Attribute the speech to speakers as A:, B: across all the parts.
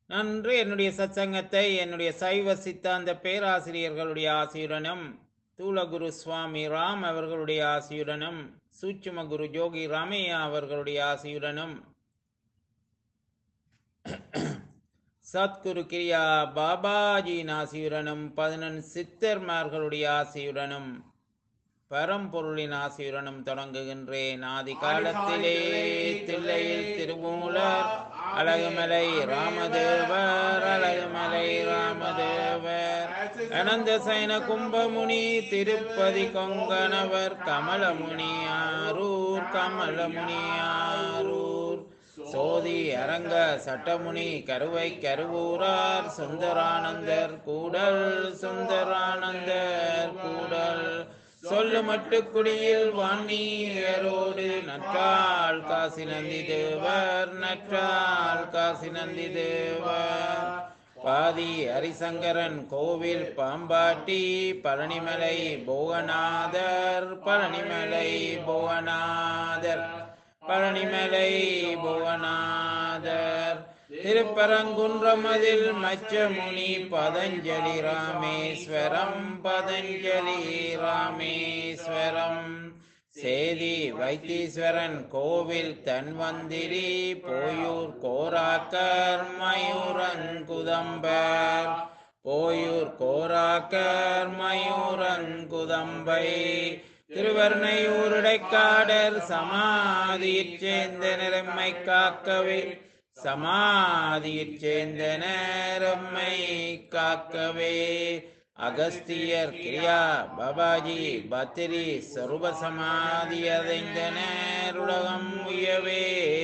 A: நன்று என்னுடைய சத்சங்கத்தை என்னுடைய சைவ சித்தாந்த பேராசிரியர்களுடைய ஆசியுடனும் தூலகுரு சுவாமி ராம் அவர்களுடைய ஆசியுடனும் சூட்சும குரு ஜோகி ராமையா அவர்களுடைய ஆசியுடனும் சத்குரு கிரியா பாபாஜியின் ஆசியுடனும் பதினெண் சித்தர்மார்களுடைய ஆசியுடனும் பரம்பொருளின் ஆசியுடனும் தொடங்குகின்றேன் ஆதி காலத்திலே தில்லையில் திருமூலர் அழகுமலை ராமதேவர் அழகுமலை ராமதேவர் அனந்த சைன கும்பமுனி திருப்பதி கொங்கணவர் கமலமுனி ஆரூர் கமலமுனி ஆரூர் சோதி அரங்க சட்டமுனி கருவை கருவூரார் சுந்தரானந்தர் கூடல் சுந்தரானந்தர் கூடல் சொல்லு மட்டுக்குடியில் வாணியரோடு நற்றால் காசி நந்தி தேவர் நற்றால் காசி நந்தி தேவர் பாதி ஹரிசங்கரன் கோவில் பாம்பாட்டி பழனிமலை போகநாதர் பழனிமலை போகநாதர் பழனிமலை புவனாதர் திருப்பரங்குன்றமதில் மச்சமுனி பதஞ்சலி ராமேஸ்வரம் பதஞ்சலி ராமேஸ்வரம் சேதி வைத்தீஸ்வரன் கோவில் தன்வந்திரி போயூர் கோராக்கர் மயூரங்குதம்பர் போயூர் கோராக்கர் மயூரங்குதம்பை திருவர்ணையூருடைக்காடர் சமாதியிற் சேர்ந்த நிறம்மை காக்கவே சமாதியிற் சேர்ந்த நேரம்மை காக்கவே அகஸ்தியர் கிரியா பாபாஜி பத்திரி சொருப சமாதி அடைந்த நேருலகம் உயவே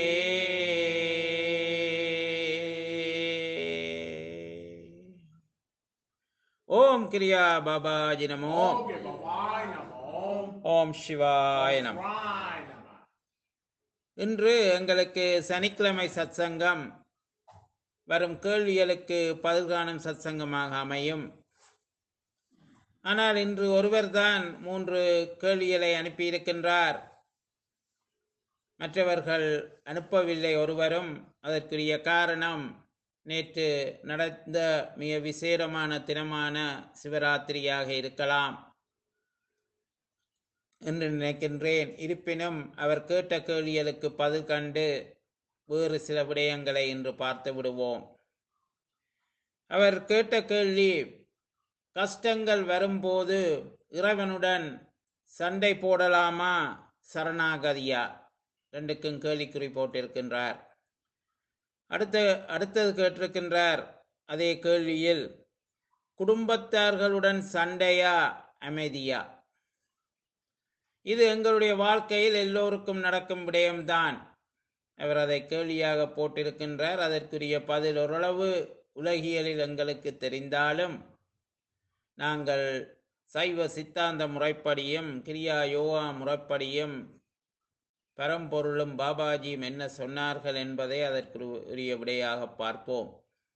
A: ஓம் கிரியா பாபாஜி நமோ
B: ஓம் பாபாய் நமோ
A: ஓம் சிவாய நமோ
B: சிவாய நம
A: இன்று எங்களுக்கு சனிக்கிழமை சத்சங்கம் வரும் கேள்விகளுக்கு பதில் காணும் சத்சங்கமாக அமையும் ஆனால் இன்று ஒருவர்தான் மூன்று கேள்விகளை அனுப்பியிருக்கின்றார் மற்றவர்கள் அனுப்பவில்லை ஒருவரும் அதற்குரிய காரணம் நேற்று நடந்த மிக விசேடமான தினமான சிவராத்திரியாக இருக்கலாம் என்று நினைக்கின்றேன் இருப்பினும் அவர் கேட்ட கேள்விகளுக்கு பதில் கண்டு வேறு சில விடயங்களை இன்று பார்த்து விடுவோம் அவர் கேட்ட கேள்வி கஷ்டங்கள் வரும்போது இறைவனுடன் சண்டை போடலாமா சரணாகதியா ரெண்டுக்கும் கேள்விக்குறி போட்டிருக்கின்றார் அடுத்த அடுத்தது கேட்டிருக்கின்றார் அதே கேள்வியில் குடும்பத்தார்களுடன் சண்டையா அமைதியா இது எங்களுடைய வாழ்க்கையில் எல்லோருக்கும் நடக்கும் விடயம்தான் அவர் அதை கேள்வியாக போட்டிருக்கின்றார் அதற்குரிய பதில் ஓரளவு உலகியலில் எங்களுக்கு தெரிந்தாலும் நாங்கள் சைவ சித்தாந்த முறைப்படியும் கிரியா யோகா முறைப்படியும் பரம்பொருளும் பாபாஜியும் என்ன சொன்னார்கள் என்பதை அதற்கு உரிய விடையாக பார்ப்போம்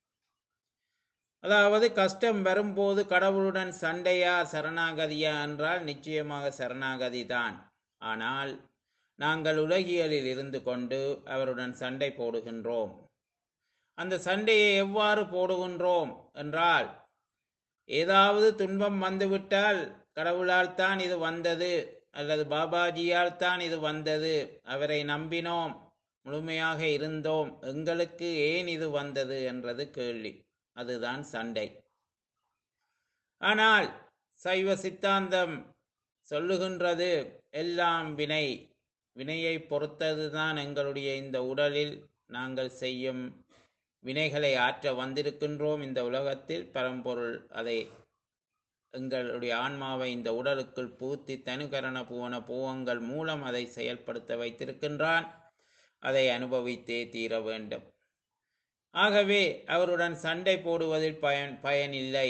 A: அதாவது கஷ்டம் வரும்போது கடவுளுடன் சண்டையா சரணாகதியா என்றால் நிச்சயமாக சரணாகதி தான் ஆனால் நாங்கள் உலகியலில் இருந்து கொண்டு அவருடன் சண்டை போடுகின்றோம் அந்த சண்டையை எவ்வாறு போடுகின்றோம் என்றால் ஏதாவது துன்பம் வந்துவிட்டால் கடவுளால் தான் இது வந்தது அல்லது பாபாஜியால் தான் இது வந்தது அவரை நம்பினோம் முழுமையாக இருந்தோம் எங்களுக்கு ஏன் இது வந்தது என்றது கேள்வி அதுதான் சண்டை ஆனால் சைவ சித்தாந்தம் சொல்லுகின்றது எல்லாம் வினை வினையை பொறுத்ததுதான் எங்களுடைய இந்த உடலில் நாங்கள் செய்யும் வினைகளை ஆற்ற வந்திருக்கின்றோம் இந்த உலகத்தில் பரம்பொருள் அதை எங்களுடைய ஆன்மாவை இந்த உடலுக்குள் பூத்தி தனுகரண புவன பூவங்கள் மூலம் அதை செயல்படுத்த வைத்திருக்கின்றான் அதை அனுபவித்தே தீர வேண்டும் ஆகவே அவருடன் சண்டை போடுவதில் பயன் பயனில்லை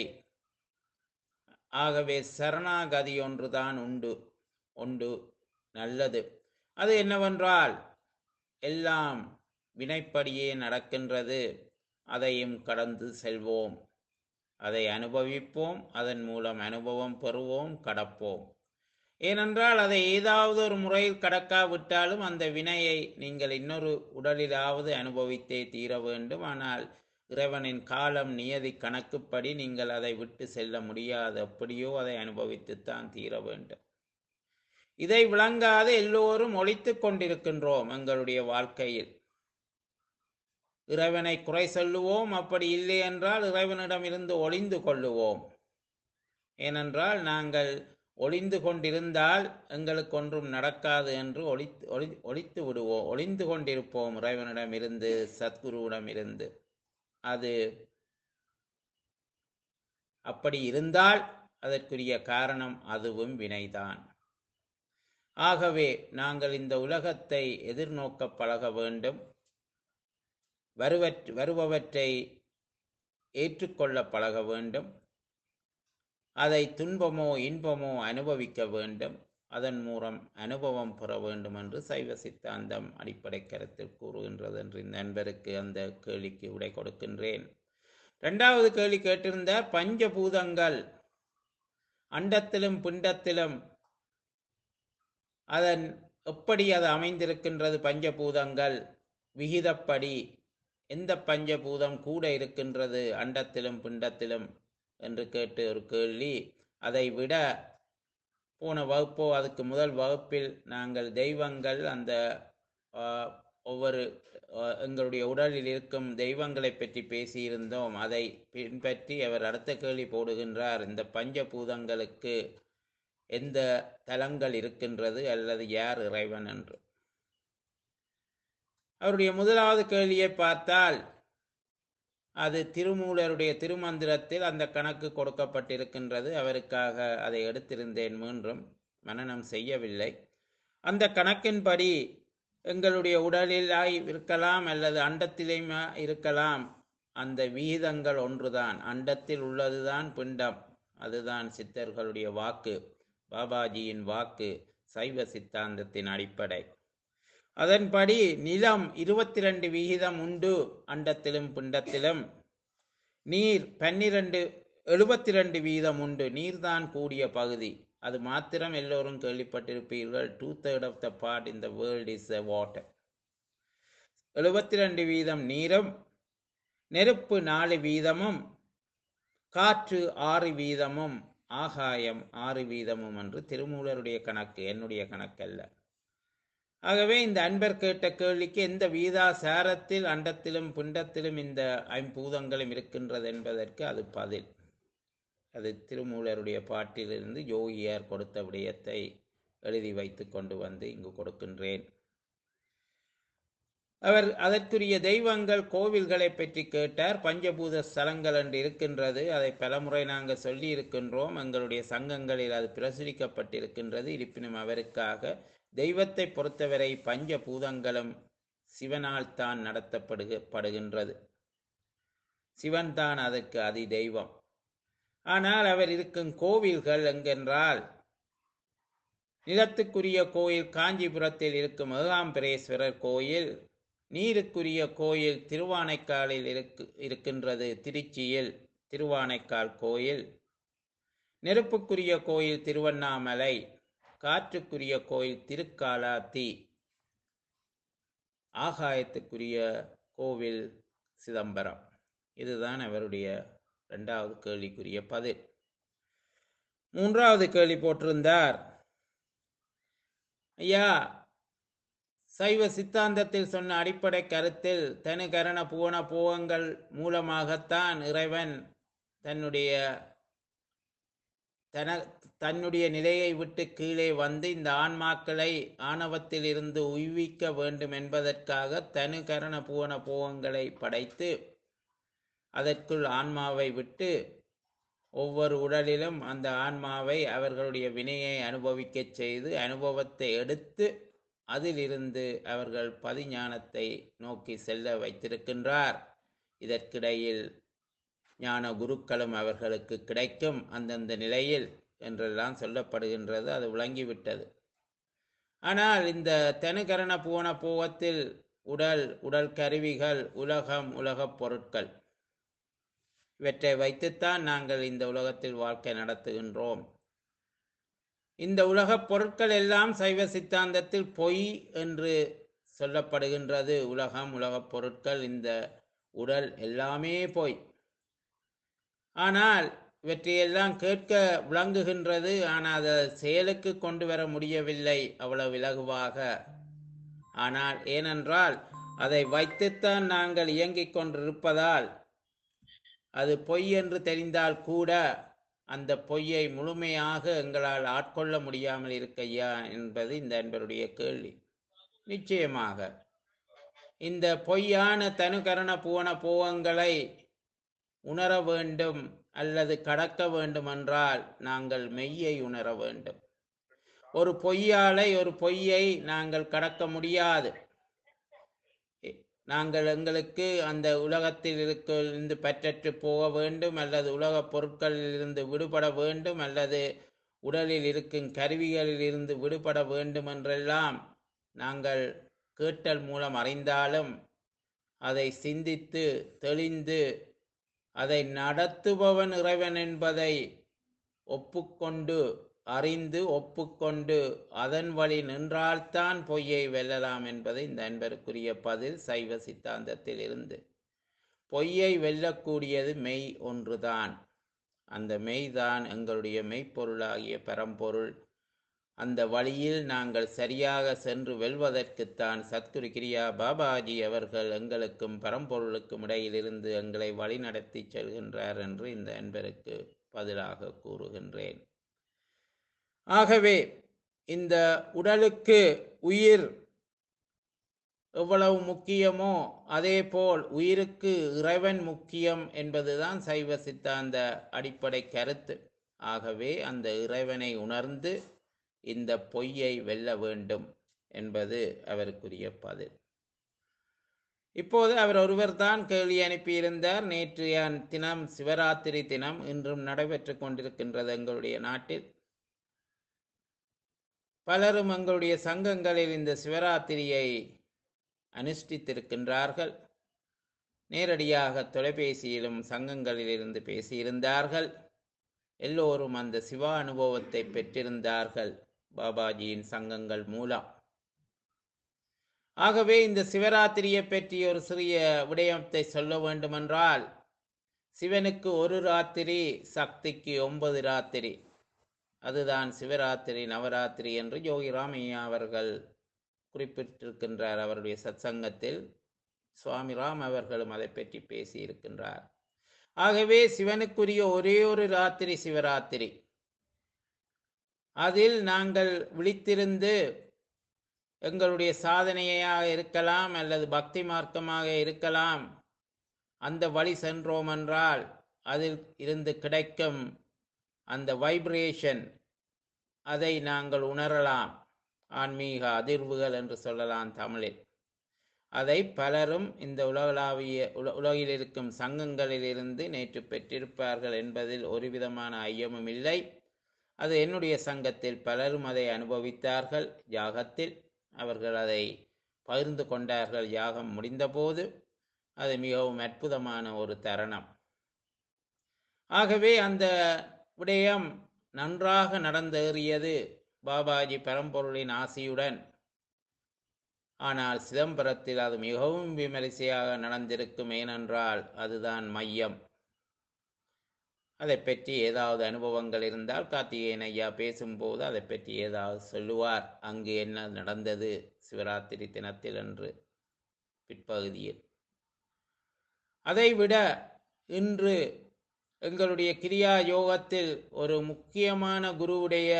A: ஆகவே சரணாகதி ஒன்றுதான் உண்டு உண்டு நல்லது அது என்னவென்றால் எல்லாம் வினைப்படியே நடக்கின்றது அதையும் கடந்து செல்வோம் அதை அனுபவிப்போம் அதன் மூலம் அனுபவம் பெறுவோம் கடப்போம் ஏனென்றால் அதை ஏதாவது ஒரு முறையில் கடக்காவிட்டாலும் அந்த வினையை நீங்கள் இன்னொரு உடலிலாவது அனுபவித்தே தீர வேண்டும் ஆனால் இறைவனின் காலம் நியதி கணக்குப்படி நீங்கள் அதை விட்டு செல்ல முடியாது எப்படியோ அதை அனுபவித்துத்தான் தீர வேண்டும் இதை விளங்காது எல்லோரும் ஒழித்துக் கொண்டிருக்கின்றோம் எங்களுடைய வாழ்க்கையில் இறைவனை குறை சொல்லுவோம் அப்படி இல்லை என்றால் இறைவனிடமிருந்து ஒளிந்து கொள்ளுவோம் ஏனென்றால் நாங்கள் ஒளிந்து கொண்டிருந்தால் எங்களுக்கு ஒன்றும் நடக்காது என்று ஒளித்து ஒளி ஒளித்து விடுவோம் ஒளிந்து கொண்டிருப்போம் இறைவனிடமிருந்து சத்குருவிடமிருந்து அது அப்படி இருந்தால் அதற்குரிய காரணம் அதுவும் வினைதான் ஆகவே நாங்கள் இந்த உலகத்தை எதிர்நோக்க பழக வேண்டும் வருவற் வருபவற்றை ஏற்றுக்கொள்ள பழக வேண்டும் அதை துன்பமோ இன்பமோ அனுபவிக்க வேண்டும் அதன் மூலம் அனுபவம் பெற வேண்டும் என்று சைவ சித்தாந்தம் அடிப்படை கருத்தில் கூறுகின்றது என்று இந்த நண்பருக்கு அந்த கேள்விக்கு விடை கொடுக்கின்றேன் இரண்டாவது கேள்வி கேட்டிருந்த பஞ்சபூதங்கள் அண்டத்திலும் பிண்டத்திலும் அதன் எப்படி அது அமைந்திருக்கின்றது பஞ்சபூதங்கள் விகிதப்படி எந்த பஞ்சபூதம் கூட இருக்கின்றது அண்டத்திலும் பிண்டத்திலும் என்று கேட்டு ஒரு கேள்வி அதை விட போன வகுப்போ அதுக்கு முதல் வகுப்பில் நாங்கள் தெய்வங்கள் அந்த ஆ, ஒவ்வொரு ஆ, எங்களுடைய உடலில் இருக்கும் தெய்வங்களை பற்றி பேசியிருந்தோம் அதை பின்பற்றி அவர் அடுத்த கேள்வி போடுகின்றார் இந்த பஞ்சபூதங்களுக்கு எந்த தலங்கள் இருக்கின்றது அல்லது யார் இறைவன் என்று அவருடைய முதலாவது கேள்வியை பார்த்தால் அது திருமூலருடைய திருமந்திரத்தில் அந்த கணக்கு கொடுக்கப்பட்டிருக்கின்றது அவருக்காக அதை எடுத்திருந்தேன் மீண்டும் மனனம் செய்யவில்லை அந்த கணக்கின்படி எங்களுடைய உடலில் இருக்கலாம் அல்லது அண்டத்திலேயும் இருக்கலாம் அந்த விகிதங்கள் ஒன்றுதான் அண்டத்தில் உள்ளதுதான் பிண்டம் அதுதான் சித்தர்களுடைய வாக்கு பாபாஜியின் வாக்கு சைவ சித்தாந்தத்தின் அடிப்படை அதன்படி நிலம் இருபத்தி ரெண்டு விகிதம் உண்டு அண்டத்திலும் பிண்டத்திலும் நீர் பன்னிரண்டு எழுபத்தி ரெண்டு வீதம் உண்டு நீர்தான் கூடிய பகுதி அது மாத்திரம் எல்லோரும் கேள்விப்பட்டிருப்பீர்கள் two third of the part in the world is the water எழுபத்தி ரெண்டு வீதம் நீரும் நெருப்பு நாலு வீதமும் காற்று ஆறு வீதமும் ஆகாயம் ஆறு வீதமும் என்று திருமூலருடைய கணக்கு என்னுடைய கணக்கல்ல ஆகவே இந்த அன்பர் கேட்ட கேள்விக்கு எந்த வீதாசாரத்தில் அண்டத்திலும் பிண்டத்திலும் இந்த ஐம்பூதங்களும் இருக்கின்றது என்பதற்கு அது பதில் அது திருமூலருடைய பாட்டிலிருந்து யோகியார் கொடுத்த விடயத்தை எழுதி வைத்து கொண்டு வந்து இங்கு கொடுக்கின்றேன் அவர் அதற்குரிய தெய்வங்கள் கோவில்களை பற்றி கேட்டார் பஞ்சபூத ஸ்தலங்கள் என்று இருக்கின்றது அதை பலமுறை நாங்கள் சொல்லி இருக்கின்றோம் எங்களுடைய சங்கங்களில் அது பிரசுரிக்கப்பட்டிருக்கின்றது இருப்பினும் அவருக்காக தெய்வத்தை பொறுத்தவரை பஞ்சபூதங்களும் சிவனால் தான் நடத்தப்படுக படுகின்றது சிவன் தான் அதற்கு அதி தெய்வம் ஆனால் அவர் இருக்கும் கோவில்கள் எங்கென்றால் நிலத்துக்குரிய கோயில் காஞ்சிபுரத்தில் இருக்கும் ஏகாம்பரேஸ்வரர் கோயில் நீருக்குரிய கோயில் திருவானைக்காலில் இருக்கு இருக்கின்றது திருச்சியில் திருவானைக்கால் கோயில் நெருப்புக்குரிய கோயில் திருவண்ணாமலை காற்றுக்குரிய கோயில் திருக்காலாத்தி ஆகாயத்துக்குரிய கோவில் சிதம்பரம் இதுதான் அவருடைய இரண்டாவது கேள்விக்குரிய பதில் மூன்றாவது கேள்வி போட்டிருந்தார் ஐயா சைவ சித்தாந்தத்தில் சொன்ன அடிப்படை கருத்தில் தனுகரண புவன போகங்கள் மூலமாகத்தான் இறைவன் தன்னுடைய தன தன்னுடைய நிலையை விட்டு கீழே வந்து இந்த ஆன்மாக்களை ஆணவத்தில் இருந்து உய்விக்க வேண்டும் என்பதற்காக தனுகரண புவன போகங்களை படைத்து அதற்குள் ஆன்மாவை விட்டு ஒவ்வொரு உடலிலும் அந்த ஆன்மாவை அவர்களுடைய வினையை அனுபவிக்கச் செய்து அனுபவத்தை எடுத்து அதிலிருந்து அவர்கள் பதிஞானத்தை நோக்கி செல்ல வைத்திருக்கின்றார் இதற்கிடையில் ஞான குருக்களும் அவர்களுக்கு கிடைக்கும் அந்தந்த நிலையில் என்றெல்லாம் சொல்லப்படுகின்றது அது விளங்கிவிட்டது ஆனால் இந்த தெனுகரண பூவன பூவத்தில் உடல் உடல் கருவிகள் உலகம் உலகப் பொருட்கள் இவற்றை வைத்துத்தான் நாங்கள் இந்த உலகத்தில் வாழ்க்கை நடத்துகின்றோம் இந்த உலகப் பொருட்கள் எல்லாம் சைவ சித்தாந்தத்தில் பொய் என்று சொல்லப்படுகின்றது உலகம் உலகப் பொருட்கள் இந்த உடல் எல்லாமே பொய் ஆனால் இவற்றையெல்லாம் கேட்க விளங்குகின்றது ஆனால் அதை செயலுக்கு கொண்டு வர முடியவில்லை அவ்வளவு இலகுவாக ஆனால் ஏனென்றால் அதை வைத்துத்தான் நாங்கள் இயங்கிக் கொண்டிருப்பதால் அது பொய் என்று தெரிந்தால் கூட அந்த பொய்யை முழுமையாக எங்களால் ஆட்கொள்ள முடியாமல் இருக்கையா என்பது இந்த அன்பருடைய கேள்வி நிச்சயமாக இந்த பொய்யான தனுகரண புவன போகங்களை உணர வேண்டும் அல்லது கடக்க வேண்டுமென்றால் நாங்கள் மெய்யை உணர வேண்டும் ஒரு பொய்யாலை ஒரு பொய்யை நாங்கள் கடக்க முடியாது எ- நாங்கள் எங்களுக்கு அந்த உலகத்தில் இருக்க- இருந்து பற்றற்று போக வேண்டும் அல்லது உலகப் பொருட்களில் இருந்து விடுபட வேண்டும் அல்லது உடலில் இருக்கும் கருவிகளில் இருந்து விடுபட வேண்டும் என்றெல்லாம் நாங்கள் கேட்டல் மூலம் அறிந்தாலும் அதை சிந்தித்து தெளிந்து அதை நடத்துபவன் இறைவன் என்பதை ஒப்புக்கொண்டு அறிந்து ஒப்புக்கொண்டு அதன் வழி நின்றால்தான் பொய்யை வெல்லலாம் என்பது இந்த அன்பருக்குரிய பதில் சைவ சித்தாந்தத்தில் இருந்து பொய்யை வெல்லக்கூடியது மெய் ஒன்றுதான் அந்த மெய்தான் எங்களுடைய மெய்ப்பொருளாகிய பரம்பொருள் அந்த வழியில் நாங்கள் சரியாக சென்று வெல்வதற்குத்தான் சத்குரு கிரியா பாபாஜி அவர்கள் எங்களுக்கும் பரம்பொருளுக்கும் இடையிலிருந்து எங்களை வழிநடத்தி செல்கின்றார் என்று இந்த அன்பருக்கு பதிலாக கூறுகின்றேன் ஆகவே இந்த உடலுக்கு உயிர் எவ்வளவு முக்கியமோ அதேபோல் உயிருக்கு இறைவன் முக்கியம் என்பதுதான் சைவ சித்தாந்த அடிப்படை கருத்து ஆகவே அந்த இறைவனை உணர்ந்து இந்த பொய்யை வெல்ல வேண்டும் என்பது அவருக்குரிய பதில் இப்போது அவர் ஒருவர் தான் கேள்வி அனுப்பியிருந்தார் நேற்றைய தினம் சிவராத்திரி தினம் இன்றும் நடைபெற்று கொண்டிருக்கின்றது எங்களுடைய நாட்டில் பலரும் எங்களுடைய சங்கங்களில் இந்த சிவராத்திரியை அனுஷ்டித்திருக்கின்றார்கள் நேரடியாக தொலைபேசியிலும் சங்கங்களில் இருந்து பேசியிருந்தார்கள் எல்லோரும் அந்த சிவ அனுபவத்தை பெற்றிருந்தார்கள் பாபாஜியின் சங்கங்கள் மூலம் ஆகவே இந்த சிவராத்திரியை பற்றி ஒரு சிறிய விடயத்தை சொல்ல வேண்டுமென்றால் சிவனுக்கு ஒரு ராத்திரி சக்திக்கு ஒன்பது ராத்திரி அதுதான் சிவராத்திரி நவராத்திரி என்று யோகி ராமையா அவர்கள் குறிப்பிட்டிருக்கின்றார் அவருடைய சத்சங்கத்தில் சுவாமி ராம் அவர்களும் அதை பற்றி பேசியிருக்கின்றார் ஆகவே சிவனுக்குரிய ஒரே ஒரு ராத்திரி சிவராத்திரி அதில் நாங்கள் விழித்திருந்து எங்களுடைய சாதனையாக இருக்கலாம் அல்லது பக்தி மார்க்கமாக இருக்கலாம் அந்த வழி சென்றோம் என்றால் அதில் இருந்து கிடைக்கும் அந்த வைப்ரேஷன் அதை நாங்கள் உணரலாம் ஆன்மீக அதிர்வுகள் என்று சொல்லலாம் தமிழில் அதை பலரும் இந்த உலகளாவிய உல உலகில் இருக்கும் சங்கங்களிலிருந்து நேற்று பெற்றிருப்பார்கள் என்பதில் ஒரு விதமான ஐயமும் இல்லை அது என்னுடைய சங்கத்தில் பலரும் அதை அனுபவித்தார்கள் யாகத்தில் அவர்கள் அதை பகிர்ந்து கொண்டார்கள் யாகம் முடிந்தபோது அது மிகவும் அற்புதமான ஒரு தருணம் ஆகவே அந்த விடயம் நன்றாக நடந்தேறியது பாபாஜி பரம்பொருளின் ஆசியுடன் ஆனால் சிதம்பரத்தில் அது மிகவும் விமரிசையாக நடந்திருக்கும் ஏனென்றால் அதுதான் மையம் அதை பற்றி ஏதாவது அனுபவங்கள் இருந்தால் கார்த்திகேயன் ஐயா பேசும்போது அதை பற்றி ஏதாவது சொல்லுவார் அங்கு என்ன நடந்தது சிவராத்திரி தினத்தில் என்று பிற்பகுதியில் அதைவிட இன்று எங்களுடைய கிரியா யோகத்தில் ஒரு முக்கியமான குருவுடைய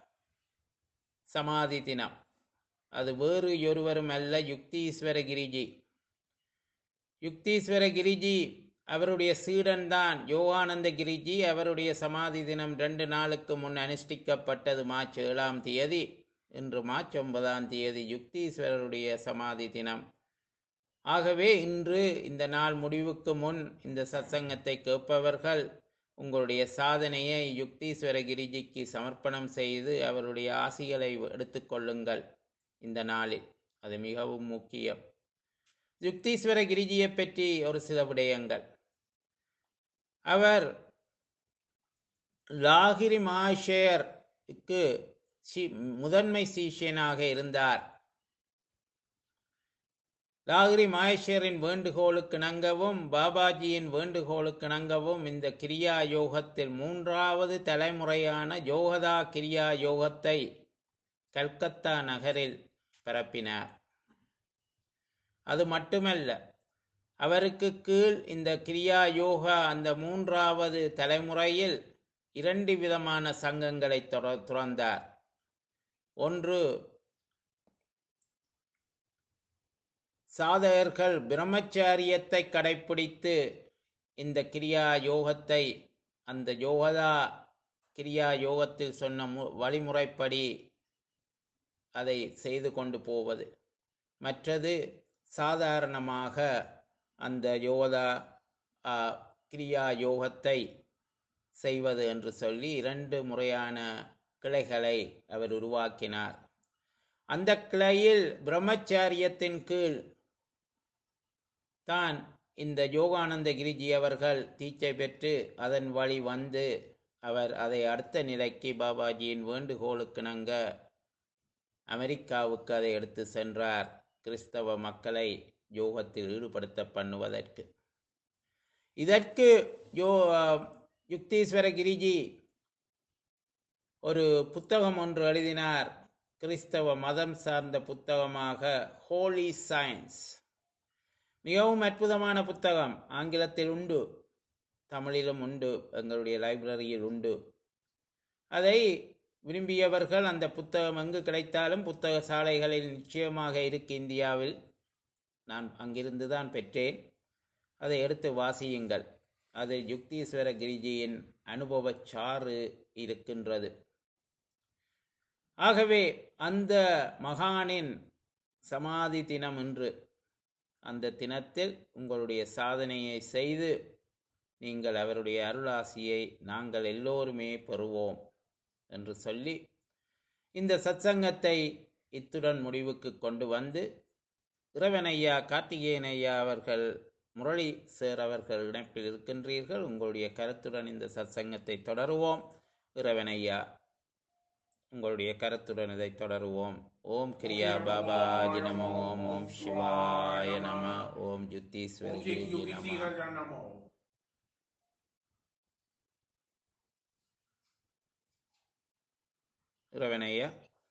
A: சமாதி தினம் அது வேறு ஒருவரும் அல்ல யுக்தீஸ்வர கிரிஜி யுக்தீஸ்வர கிரிஜி அவருடைய சீடன் தான் யோகானந்த கிரிஜி அவருடைய சமாதி தினம் ரெண்டு நாளுக்கு முன் அனுஷ்டிக்கப்பட்டது மார்ச் ஏழாம் தேதி இன்று மார்ச் ஒன்பதாம் தேதி யுக்தீஸ்வரருடைய சமாதி தினம் ஆகவே இன்று இந்த நாள் முடிவுக்கு முன் இந்த சத்சங்கத்தை கேட்பவர்கள் உங்களுடைய சாதனையை யுக்தீஸ்வர கிரிஜிக்கு சமர்ப்பணம் செய்து அவருடைய ஆசிகளை எடுத்துக்கொள்ளுங்கள் இந்த நாளில் அது மிகவும் முக்கியம் யுக்தீஸ்வர கிரிஜியை பற்றி ஒரு சில விடயங்கள் அவர் லாகிரி மாஷேருக்கு சி முதன்மை சீஷியனாக இருந்தார் லாகிரி மகேஸ்வரின் வேண்டுகோளுக்கு இணங்கவும் பாபாஜியின் வேண்டுகோளுக்கு இணங்கவும் இந்த கிரியா யோகத்தில் மூன்றாவது தலைமுறையான யோகதா கிரியா யோகத்தை கல்கத்தா நகரில் பரப்பினார் அது மட்டுமல்ல அவருக்கு கீழ் இந்த கிரியா யோகா அந்த மூன்றாவது தலைமுறையில் இரண்டு விதமான சங்கங்களை துற- துறந்தார் ஒன்று சாதகர்கள் பிரம்மச்சாரியத்தை கடைப்பிடித்து இந்த கிரியா யோகத்தை அந்த யோகதா கிரியா யோகத்தில் சொன்ன மு- வழிமுறைப்படி அதை செய்து கொண்டு போவது மற்றது சாதாரணமாக அந்த யோகதா ஆ, கிரியா யோகத்தை செய்வது என்று சொல்லி இரண்டு முறையான கிளைகளை அவர் உருவாக்கினார் அந்த கிளையில் பிரம்மச்சாரியத்தின் கீழ் தான் இந்த யோகானந்த கிரிஜி அவர்கள் தீட்சை பெற்று அதன் வழி வந்து அவர் அதை அடுத்த நிலைக்கு பாபாஜியின் வேண்டுகோளுக்கிணங்க அமெரிக்காவுக்கு அதை எடுத்து சென்றார் கிறிஸ்தவ மக்களை யோகத்தில் ஈடுபடுத்த பண்ணுவதற்கு இதற்கு யோ யுக்தீஸ்வர கிரிஜி ஒரு புத்தகம் ஒன்று எழுதினார் கிறிஸ்தவ மதம் சார்ந்த புத்தகமாக ஹோலி சயின்ஸ் மிகவும் அற்புதமான புத்தகம் ஆங்கிலத்தில் உண்டு தமிழிலும் உண்டு எங்களுடைய லைப்ரரியில் உண்டு அதை விரும்பியவர்கள் அந்த புத்தகம் எங்கு கிடைத்தாலும் புத்தக சாலைகளில் நிச்சயமாக இருக்கு இந்தியாவில் நான் அங்கிருந்து தான் பெற்றேன் அதை எடுத்து வாசியுங்கள் அது யுக்தீஸ்வர கிரிஜியின் அனுபவச் சாறு இருக்கின்றது ஆகவே அந்த மகானின் சமாதி தினம் என்று அந்த தினத்தில் உங்களுடைய சாதனையை செய்து நீங்கள் அவருடைய அருளாசியை நாங்கள் எல்லோருமே பெறுவோம் என்று சொல்லி இந்த சத்சங்கத்தை இத்துடன் முடிவுக்கு கொண்டு வந்து இறைவனையா கார்த்திகேயன் ஐயா அவர்கள் முரளி சேர் அவர்கள் இணைப்பில் இருக்கின்றீர்கள் உங்களுடைய கருத்துடன் இந்த சத்சங்கத்தை தொடருவோம் இறைவனையா உங்களுடைய கருத்துடன் இதை தொடருவோம் ஓம் கிரியா பாபாஜி நம ஓம் ஓம் சிவாய நம ஓம் ஜுத்தீஸ்வர்
B: ஓம்
A: கிரிஜி
B: யுக்தி
A: நம
B: யுக்திகள் நமோ
A: இறைவனையா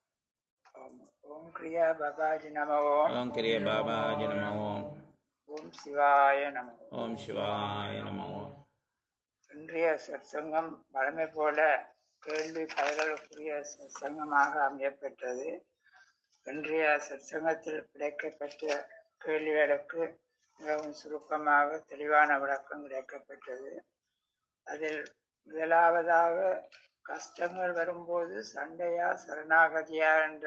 C: ஓம் ஓம் கிரியா பாபாஜி நம ஓம்
A: ஓம் கிரியா பாபாஜி நம ஓம்
C: ஓம் சிவாய நம
A: ஓம் சிவாய நம ஓம்
C: இன்றைய சற்சங்கம் வழமை போல கேள்வி பதில்களுக்குரிய சற்சங்கமாக அமையப்பெற்றது இன்றைய சற்சங்கத்தில் கிடைக்கப்பெற்ற கேள்விகளுக்கு மிகவும் சுருக்கமாக தெளிவான விளக்கம் கிடைக்கப்பெற்றது அதில் முதலாவதாக கஷ்டங்கள் வரும்போது சண்டையா சரணாகதியா என்ற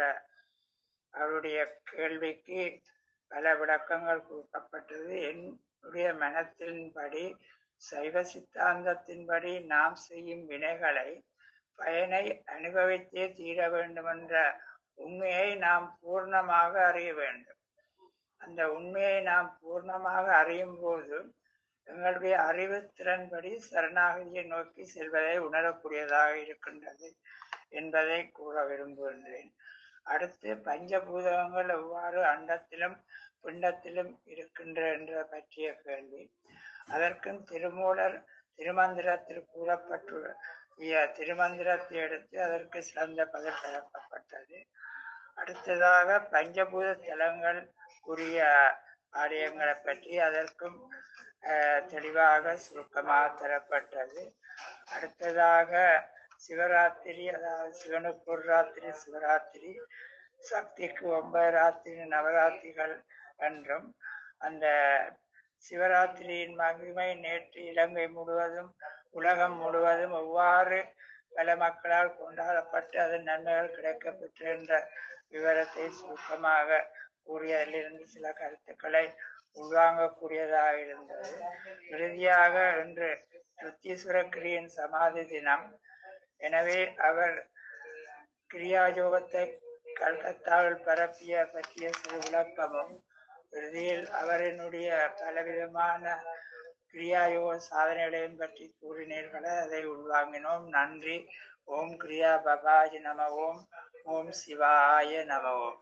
C: அவருடைய கேள்விக்கு பல விளக்கங்கள் கொடுக்கப்பட்டது என்னுடைய மனத்தின்படி சைவ சித்தாந்தத்தின்படி நாம் செய்யும் வினைகளை பயனை அனுபவித்தே தீர வேண்டும் என்ற உண்மையை நாம் பூர்ணமாக அறிய வேண்டும் அந்த உண்மையை நாம் பூர்ணமாக அறியும் போது எங்களுடைய அறிவு திறன்படி சரணாகதியை நோக்கி செல்வதை உணரக்கூடியதாக இருக்கின்றது என்பதை கூற விரும்புகின்றேன் அடுத்து பஞ்சபூதங்கள் எவ்வாறு அண்டத்திலும் பிண்டத்திலும் இருக்கின்ற என்ற பற்றிய கேள்வி அதற்கும் திருமூலர் திருமந்திரத்தில் கூறப்பட்டுள்ள இய- திருமந்திரத்தை எடுத்து அதற்கு சிறந்த பதில் தரப்பட்டது அடுத்ததாக பஞ்சபூத தலங்கள் உரிய ஆலயங்களை பற்றி அதற்கும் அஹ், தெளிவாக சுருக்கமாக தரப்பட்டது அடுத்ததாக சிவராத்திரி அதாவது சிவனுக்கு ஒரு ராத்திரி சிவராத்திரி சக்திக்கு ஒன்பது ராத்திரி நவராத்திரிகள் என்றும் அந்த சிவராத்திரியின் மகிமை நேற்று இலங்கை முழுவதும் உலகம் முழுவதும் எவ்வாறு பல மக்களால் கொண்டாடப்பட்டு அதன் நன்மைகள் கிடைக்கப்பெற்று என்ற விவரத்தை சுருக்கமாக கூறியதிலிருந்து சில கருத்துக்களை உள்வாங்கக்கூடியதாக இருந்தது இறுதியாக இன்று ருத்தீஸ்வர கிரியின் சமாதி தினம் எனவே அவர் கிரியாயோகத்தை கல்கத்தாவில் பரப்பிய பற்றிய சிறு விளக்கமும் இறுதியில் அவரினுடைய பலவிதமான கிரியாயோக சாதனைகளையும் பற்றி கூறினீர்களே அதை உள்வாங்கினோம் நன்றி ஓம் கிரியா பபாஜி நம ஓம் ஓம் சிவாய நம ஓம்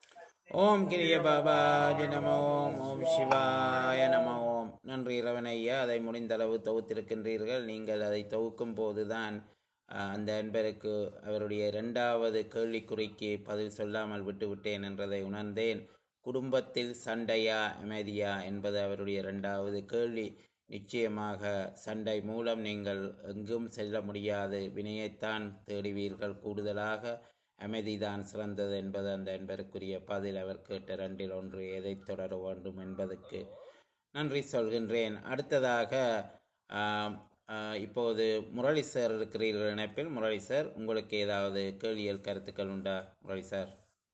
A: ஓம் கிரிய பாபாஜி நம ஓம் ஓம் சிவாய நம ஓம் நன்றி இரவனையா அதை முடிந்தளவு தொகுத்திருக்கின்றீர்கள் நீங்கள் அதை தொகுக்கும் போதுதான் அஹ், அந்த அன்பருக்கு அவருடைய இரண்டாவது கேள்விக்குறிக்கு பதில் சொல்லாமல் விட்டுவிட்டேன் என்றதை உணர்ந்தேன் குடும்பத்தில் சண்டையா அமைதியா என்பது அவருடைய இரண்டாவது கேள்வி நிச்சயமாக சண்டை மூலம் நீங்கள் எங்கும் செல்ல முடியாது வினையைத்தான் தேடுவீர்கள் கூடுதலாக அமைதிதான் சிறந்தது என்பது அந்த என்பதற்குரிய பதில் அவர் கேட்ட ரெண்டில் ஒன்று எதை தொடர வேண்டும் என்பதற்கு நன்றி சொல்கின்றேன் அடுத்ததாக ஆம், ஆ, இப்போது முரளி சார் இருக்கிறீர்கள் இணைப்பில் முரளி சார் உங்களுக்கு ஏதாவது கேள்வியல் கருத்துக்கள் உண்டா முரளி சார்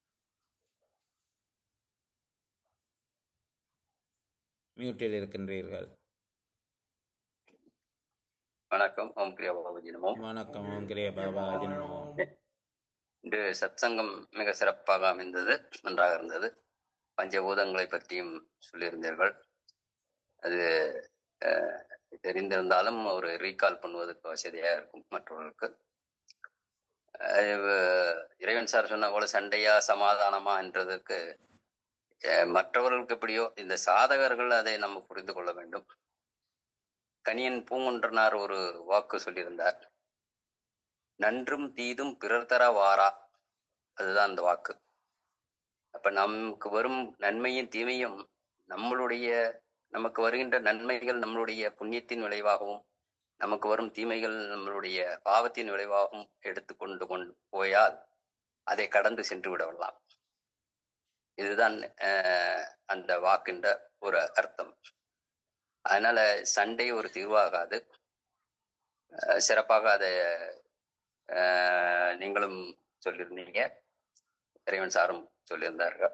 A: மியூட்டில் இருக்கின்றீர்கள்
D: வணக்கம் ஓம் கிரியா பாபாஜி நமோ
A: வணக்கம் ஓம் கிரிய பாபாஜி நமோ
D: இன்று சத்சங்கம் மிக சிறப்பாக அமைந்தது நன்றாக இருந்தது பஞ்சபூதங்களை பற்றியும் சொல்லியிருந்தீர்கள் அது அஹ், தெரிந்திருந்தாலும் ஒரு ரீகால் பண்ணுவதற்கு வசதியாக இருக்கும் மற்றவர்களுக்கு அஹ், இறைவன் சார் சொன்ன போல சண்டையா சமாதானமா என்றதற்கு அஹ், மற்றவர்களுக்கு எப்படியோ இந்த சாதகர்கள் அதை நம்ம புரிந்து கொள்ள வேண்டும் கணியன் பூங்குன்றனார் ஒரு வாக்கு சொல்லியிருந்தார் நன்றும் தீதும் பிறர் தர வாரா அதுதான் அந்த வாக்கு அப்ப நமக்கு வரும் நன்மையும் தீமையும் நம்மளுடைய நமக்கு வருகின்ற நன்மைகள் நம்மளுடைய புண்ணியத்தின் விளைவாகவும் நமக்கு வரும் தீமைகள் நம்மளுடைய பாவத்தின் விளைவாகவும் எடுத்துக்கொண்டு கொண்டு போயால் அதை கடந்து சென்று விடலாம் இதுதான் அஹ், அந்த வாக்கின்ற ஒரு அர்த்தம் அதனால சண்டை ஒரு தீர்வாகாது அஹ், சிறப்பாக அதை அஹ், நீங்களும் சொல்லியிருந்தீங்க இறைவன் சாரும் சொல்லியிருந்தார்கள்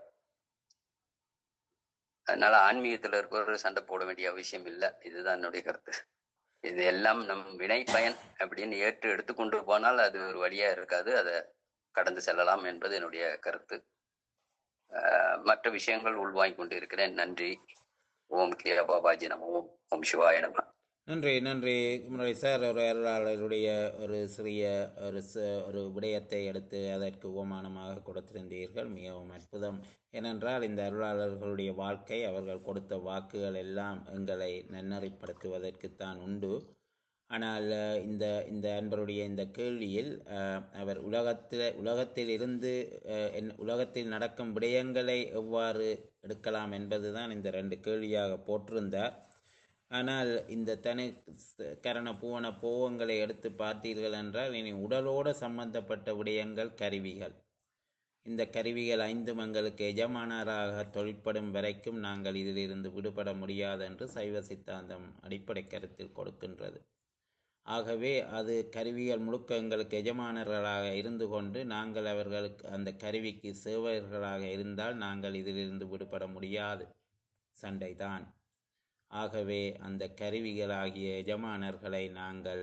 D: அதனால ஆன்மீகத்துல இருக்கிறவர் சண்டை போட வேண்டிய அவசியம் இல்லை இதுதான் என்னுடைய கருத்து இது எல்லாம் நம் வினை பயன் அப்படின்னு ஏற்று எடுத்துக்கொண்டு போனால் அது ஒரு வழியா இருக்காது அதை கடந்து செல்லலாம் என்பது என்னுடைய கருத்து அஹ், மற்ற விஷயங்கள் உள்வாங்கிக் கொண்டு இருக்கிறேன் நன்றி ஓம் கே பாபாஜி நம ஓம் ஓம் சிவாய நம
A: நன்றி நன்றி முரளி சார் ஒரு அருளாளருடைய ஒரு சிறிய ஒரு ச- ஒரு விடயத்தை எடுத்து அதற்கு உபமானமாக கொடுத்திருந்தீர்கள் மிகவும் அற்புதம் ஏனென்றால் இந்த அருளாளர்களுடைய வாழ்க்கை அவர்கள் கொடுத்த வாக்குகள் எல்லாம் எங்களை நன்னறிப்படுத்துவதற்குத்தான் உண்டு ஆனால் அஹ், இந்த இந்த அன்பருடைய இந்த கேள்வியில் அஹ், அவர் உலகத்தில் உலகத்தில் இருந்து அஹ், என்- உலகத்தில் நடக்கும் விடயங்களை எவ்வாறு எடுக்கலாம் என்பதுதான் இந்த ரெண்டு கேள்வியாக போட்டிருந்தார் ஆனால் இந்த தனி ஸ்- கரண பூவன போவங்களை எடுத்து பார்த்தீர்கள் என்றால் இனி உடலோடு சம்பந்தப்பட்ட விடயங்கள் கருவிகள் இந்த கருவிகள் ஐந்தும் எங்களுக்கு எஜமானராக தொழிற்படும் வரைக்கும் நாங்கள் இதிலிருந்து விடுபட முடியாது என்று சைவ சித்தாந்தம் அடிப்படை கருத்தில் கொடுக்கின்றது ஆகவே அது கருவிகள் முழுக்க எங்களுக்கு எஜமானர்களாக இருந்து கொண்டு நாங்கள் அவர்களுக்கு அந்த கருவிக்கு சேவகர்களாக இருந்தால் நாங்கள் இதிலிருந்து விடுபட முடியாது சண்டைதான் ஆகவே அந்த கருவிகளாகிய எஜமானர்களை நாங்கள்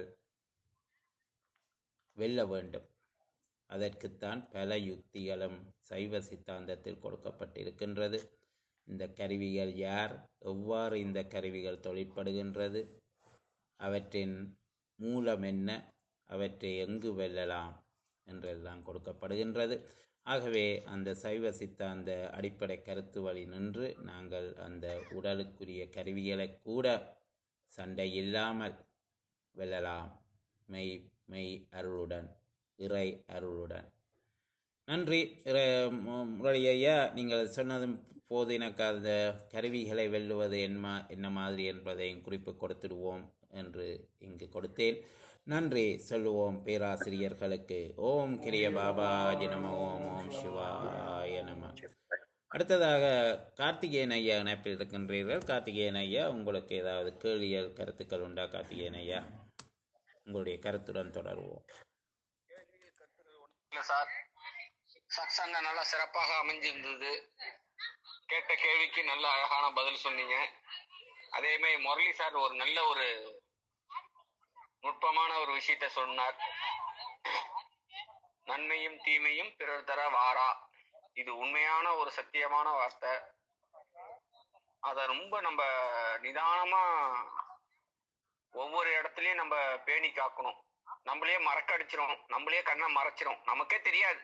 A: வெல்ல வேண்டும் அதற்குத்தான் பல யுக்திகளும் சைவ சித்தாந்தத்தில் கொடுக்கப்பட்டிருக்கின்றது இந்த கருவிகள் யார் எவ்வாறு இந்த கருவிகள் தொழிற்படுகின்றது அவற்றின் மூலம் என்ன அவற்றை எங்கு வெல்லலாம் என்றெல்லாம் கொடுக்கப்படுகின்றது ஆகவே அந்த சைவ சித்தாந்த அடிப்படை கருத்து வழி நின்று நாங்கள் அந்த உடலுக்குரிய கருவிகளை கூட சண்டை இல்லாமல் வெல்லலாம் மெய் மெய் அருளுடன் இறை அருளுடன் நன்றி இறை- மு- முரளி ஐயா நீங்கள் சொன்னதும் போது எனக்கு அந்த கருவிகளை வெல்லுவது என்ன என்ன மாதிரி என்பதையும் குறிப்பு கொடுத்துடுவோம் என்று இங்கு கொடுத்தேன் நன்றி சொல்லுவோம் பேராசிரியர்களுக்கு ஓம் கிரிய பாபாஜி நம ஓம் ஓம் சிவாய நம அடுத்ததாக கார்த்திகேயன் ஐயா இணைப்பில் இருக்கின்றீர்கள் கார்த்திகேயன் ஐயா உங்களுக்கு ஏதாவது கேள்வியல் கருத்துக்கள் உண்டா கார்த்திகேயன் ஐயா உங்களுடைய கருத்துடன் தொடருவோம்
B: இல்ல சார் சத்சங்கம் நல்லா சிறப்பாக அமைஞ்சிருந்தது கேட்ட கேள்விக்கு நல்ல அழகான பதில் சொன்னீங்க அதே மாதிரி முரளி சார் ஒரு நல்ல ஒரு நுட்பமான ஒரு விஷயத்த சொன்னார் நன்மையும் தீமையும் பிறர் தர வாரா இது உண்மையான ஒரு சத்தியமான வார்த்தை அத ரொம்ப நம்ம நிதானமா ஒவ்வொரு இடத்துலயும் நம்ம பேணி காக்கணும் நம்மளே மறக்கடிச்சிரும் நம்மளே கண்ணை மறைச்சிரும் நமக்கே தெரியாது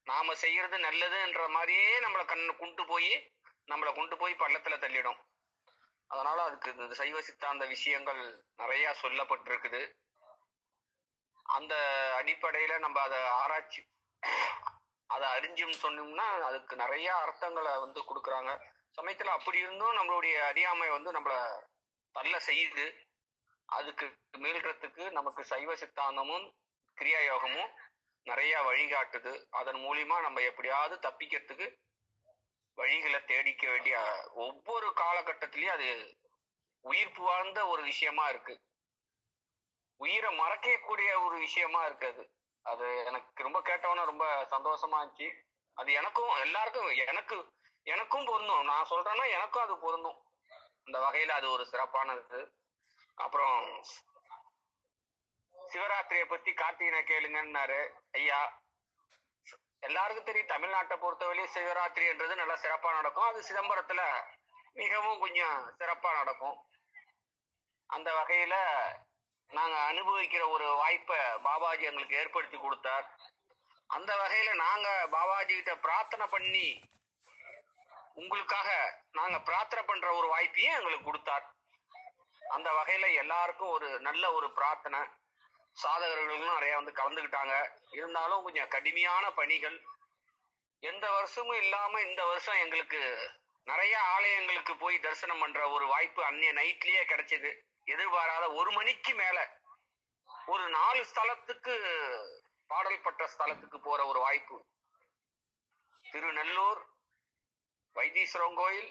B: நாம செய்யறது நல்லதுன்ற மாதிரியே நம்மளை கண்ணு கொண்டு போய் நம்மளை கொண்டு போய் பள்ளத்துல தள்ளிடும் அதனால அதுக்கு இந்த சைவ சித்தாந்த விஷயங்கள் நிறைய சொல்லப்பட்டிருக்குது அந்த அடிப்படையில நம்ம அதை ஆராய்ச்சி அதை அறிஞ்சும் சொன்னோம்னா அதுக்கு நிறைய அர்த்தங்களை வந்து கொடுக்குறாங்க சமயத்துல அப்படி இருந்தும் நம்மளுடைய அறியாமை வந்து நம்மள தள்ள செய்யுது அதுக்கு மீள்றதுக்கு நமக்கு சைவ சித்தாந்தமும் கிரியா யோகமும் நிறைய வழிகாட்டுது அதன் மூலியமா நம்ம எப்படியாவது தப்பிக்கிறதுக்கு வழிகளை தேடிக்க வேண்டிய ஒவ்வொரு காலகட்டத்திலயும் அது உயிர்ப்பு வாழ்ந்த ஒரு விஷயமா இருக்கு உயிரை மறக்கக்கூடிய ஒரு விஷயமா இருக்கு அது அது எனக்கு ரொம்ப கேட்டவன ரொம்ப சந்தோஷமா இருந்துச்சு அது எனக்கும் எல்லாருக்கும் எனக்கு எனக்கும் பொருந்தும் நான் சொல்றேன்னா எனக்கும் அது பொருந்தும் அந்த வகையில அது ஒரு சிறப்பானது அப்புறம் சிவராத்திரியை பத்தி கார்த்திகனை கேளுங்கன்னாரு ஐயா எல்லாருக்கும் தெரியும் தமிழ்நாட்டை பொறுத்தவரையும் சிவராத்திரின்றது நல்லா சிறப்பா நடக்கும் அது சிதம்பரத்துல மிகவும் கொஞ்சம் சிறப்பா நடக்கும் அந்த வகையில நாங்க அனுபவிக்கிற ஒரு வாய்ப்பை பாபாஜி எங்களுக்கு ஏற்படுத்தி கொடுத்தார் அந்த வகையில நாங்க பாபாஜி கிட்ட பிரார்த்தனை பண்ணி உங்களுக்காக நாங்க பிரார்த்தனை பண்ற ஒரு வாய்ப்பையும் எங்களுக்கு கொடுத்தார் அந்த வகையில எல்லாருக்கும் ஒரு நல்ல ஒரு பிரார்த்தனை சாதகர்களும் நிறைய வந்து கலந்துக்கிட்டாங்க இருந்தாலும் கொஞ்சம் கடுமையான பணிகள் எந்த வருஷமும் இல்லாம இந்த வருஷம் எங்களுக்கு நிறைய ஆலயங்களுக்கு போய் தரிசனம் பண்ற ஒரு வாய்ப்பு அன்னைய நைட்லயே கிடைச்சது எதிர்பாராத ஒரு மணிக்கு மேல ஒரு நாலு ஸ்தலத்துக்கு பாடல் பட்ட ஸ்தலத்துக்கு போற ஒரு வாய்ப்பு திருநெல்லூர் வைத்தீஸ்வரம் கோயில்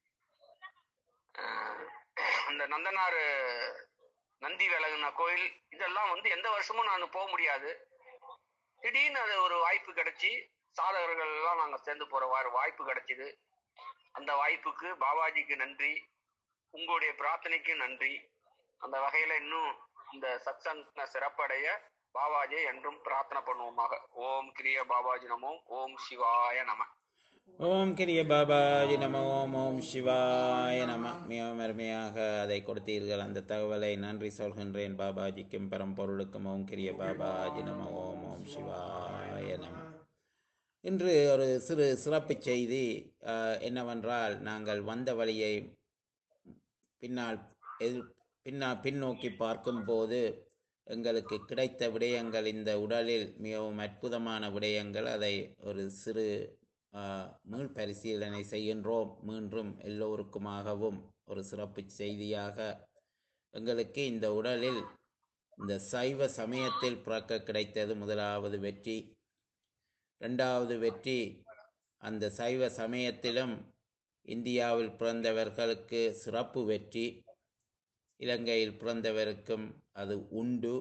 B: அஹ், அந்த நந்தனார் நந்தி விலகுன கோயில் இதெல்லாம் வந்து எந்த வருஷமும் நான் போக முடியாது திடீர்னு அது ஒரு வாய்ப்பு கிடைச்சி சாதகர்கள் எல்லாம் நாங்க சேர்ந்து போற வா- வாய்ப்பு கிடைச்சிது அந்த வாய்ப்புக்கு பாபாஜிக்கு நன்றி உங்களுடைய பிரார்த்தனைக்கு நன்றி அந்த வகையில இன்னும் இந்த சத்சங்க சிறப்படைய பாபாஜி என்றும் பிரார்த்தனை பண்ணுவோமாக ஓம் கிரிய பாபாஜி நமோ ஓம் சிவாய நம
A: ஓம் கிரிய பாபாஜி நம ஓம் ஓம் சிவாய நம மிகவும் அருமையாக அதை கொடுத்தீர்கள் அந்த தகவலை நன்றி சொல்கின்றேன் பாபாஜிக்கும் பரம்பொருளுக்கும் ஓம் கிரிய பாபாஜி நம ஓம் ஓம் சிவாய நம இன்று ஒரு சிறு சிறப்பு செய்தி அஹ், என்னவென்றால் நாங்கள் வந்த வழியை பின்னால் எதிர் பின்னால் பின்னோக்கி பார்க்கும்போது எங்களுக்கு கிடைத்த விடயங்கள் இந்த உடலில் மிகவும் அற்புதமான விடயங்கள் அதை ஒரு சிறு ஆஹ், மீள் பரிசீலனை செய்கின்றோம் மீண்டும் எல்லோருக்குமாகவும் ஒரு சிறப்பு செய்தியாக எங்களுக்கு இந்த உடலில் இந்த சைவ சமயத்தில் பிறக்க கிடைத்தது முதலாவது வெற்றி இரண்டாவது வெற்றி அந்த சைவ சமயத்திலும் இந்தியாவில் பிறந்தவர்களுக்கு சிறப்பு வெற்றி இலங்கையில் பிறந்தவருக்கும் அது உண்டு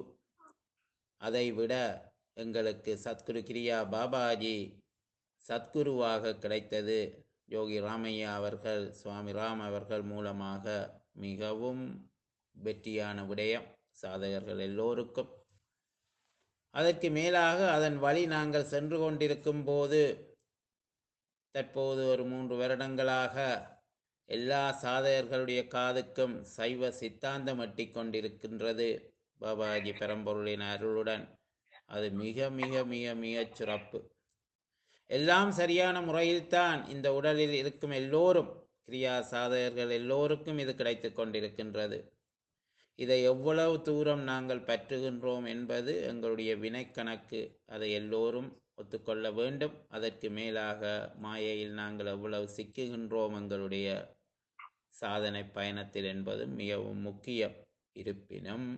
A: அதைவிட எங்களுக்கு சத்குரு கிரியா பாபாஜி சத்குருவாக கிடைத்தது யோகி ராமையா அவர்கள் சுவாமி ராம் அவர்கள் மூலமாக மிகவும் வெற்றியான விடயம் சாதகர்கள் எல்லோருக்கும் அதற்கு மேலாக அதன் வழி நாங்கள் சென்று கொண்டிருக்கும் போது தற்போது ஒரு மூன்று வருடங்களாக எல்லா சாதகர்களுடைய காதுக்கும் சைவ சித்தாந்தம் எட்டிக் கொண்டிருக்கின்றது பாபாஜி பெரம்பொருளின் அருளுடன் அது மிக மிக மிக மிகச் சிறப்பு எல்லாம் சரியான முறையில்தான் இந்த உடலில் இருக்கும் எல்லோரும் கிரியா சாதகர்கள் எல்லோருக்கும் இது கிடைத்து கொண்டிருக்கின்றது இதை எவ்வளவு தூரம் நாங்கள் பற்றுகின்றோம் என்பது எங்களுடைய வினைக்கணக்கு அதை எல்லோரும் ஒத்துக்கொள்ள வேண்டும் அதற்கு மேலாக மாயையில் நாங்கள் எவ்வளவு சிக்குகின்றோம் எங்களுடைய சாதனை பயணத்தில் என்பது மிகவும் முக்கியம் இருப்பினும்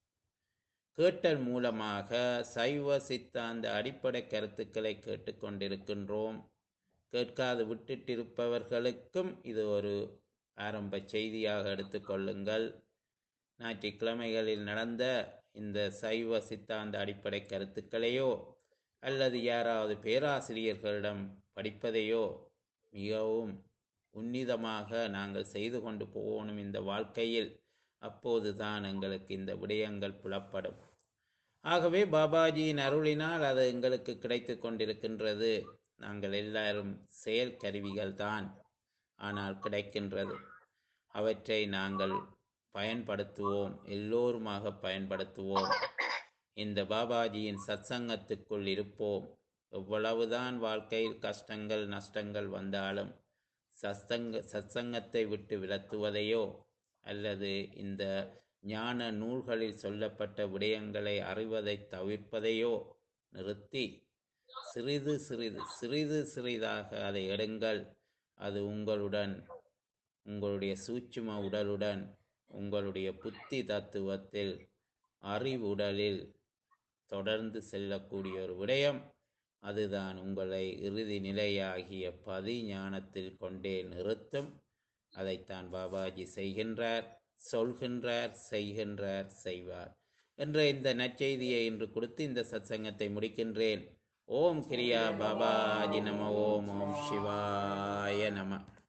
A: கேட்டல் மூலமாக சைவ சித்தாந்த அடிப்படை கருத்துக்களை கேட்டுக்கொண்டிருக்கின்றோம் கேட்காது விட்டுட்டிருப்பவர்களுக்கும் இது ஒரு ஆரம்ப செய்தியாக எடுத்துக்கொள்ளுங்கள் ஞாயிற்றுக்கிழமைகளில் நடந்த இந்த சைவ சித்தாந்த அடிப்படை கருத்துக்களையோ அல்லது யாராவது பேராசிரியர்களிடம் படிப்பதையோ மிகவும் உன்னிதமாக நாங்கள் செய்து கொண்டு போகணும் இந்த வாழ்க்கையில் அப்போதுதான் எங்களுக்கு இந்த விடயங்கள் புலப்படும் ஆகவே பாபாஜியின் அருளினால் அது எங்களுக்கு கிடைத்து கொண்டிருக்கின்றது நாங்கள் எல்லாரும் செயல் கருவிகள் தான் ஆனால் கிடைக்கின்றது அவற்றை நாங்கள் பயன்படுத்துவோம் எல்லோருமாக பயன்படுத்துவோம் இந்த பாபாஜியின் சத்சங்கத்துக்குள் இருப்போம் எவ்வளவுதான் வாழ்க்கையில் கஷ்டங்கள் நஷ்டங்கள் வந்தாலும் சஸ்தங்க சத்சங்கத்தை விட்டு விலத்துவதையோ அல்லது இந்த ஞான நூல்களில் சொல்லப்பட்ட விடயங்களை அறிவதை தவிர்ப்பதையோ நிறுத்தி சிறிது சிறிது சிறிது சிறிதாக அதை எடுங்கள் அது உங்களுடன் உங்களுடைய சூட்சும உடலுடன் உங்களுடைய புத்தி தத்துவத்தில் அறிவுடலில் தொடர்ந்து செல்லக்கூடிய ஒரு விடயம் அதுதான் உங்களை இறுதி நிலையாகிய பதி ஞானத்தில் கொண்டே நிறுத்தும் அதைத்தான் பாபாஜி செய்கின்றார் சொல்கின்றார் செய்கின்றார் செய்வார் என்ற இந்த நற்செய்தியை இன்று கொடுத்து இந்த சத்சங்கத்தை முடிக்கின்றேன் ஓம் கிரியா பாபாஜி நம ஓம் ஓம் சிவாய நம